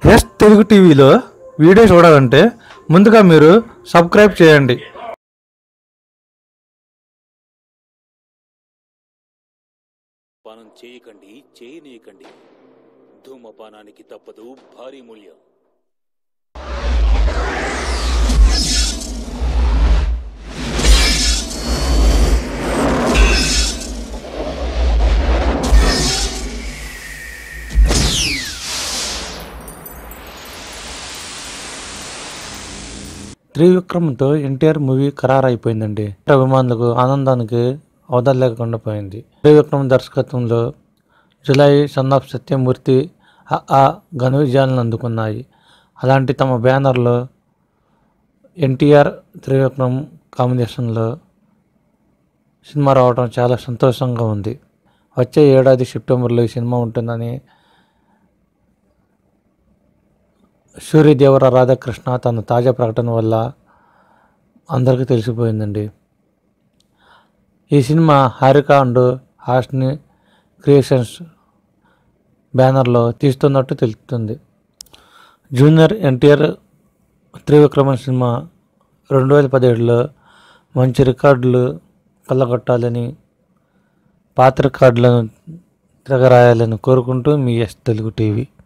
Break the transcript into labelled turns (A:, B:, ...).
A: yes Telugu టీవీలో video చూడాలంటే ముందుగా మీరు సబ్స్క్రైబ్ చేయండి
B: పానం చేయకండి చేయనీయకండి ధూమపానానికి తప్పదు భారీ మూల్యం
A: త్రివిక్రమ్తో ఎన్టీఆర్ మూవీ ఖరారు అయిపోయిందండి అభిమానులకు ఆనందానికి అవధం లేకుండా పోయింది త్రివిక్రమ్ దర్శకత్వంలో జులై సన్ ఆఫ్ సత్యమూర్తి ఆ ఆ ఘన విజయాలను అందుకున్నాయి అలాంటి తమ బ్యానర్లో ఎన్టీఆర్ త్రివిక్రమ్ కాంబినేషన్లో సినిమా రావడం చాలా సంతోషంగా ఉంది వచ్చే ఏడాది సెప్టెంబర్లో ఈ సినిమా ఉంటుందని సూర్యదేవర రాధాకృష్ణ తన తాజా ప్రకటన వల్ల అందరికీ తెలిసిపోయిందండి ఈ cinema Haarika and Hassine creations బ్యానర్లో తీస్తున్నట్టు తెలుస్తుంది జూనియర్ ఎన్టీఆర్ త్రివిక్రమన్ సినిమా రెండు వేల పదిహేడులో మంచి రికార్డులు కళ్ళగొట్టాలని పాత రికార్డులను తిరగరాయాలని కోరుకుంటూ మీ ఎస్ తెలుగు టీవీ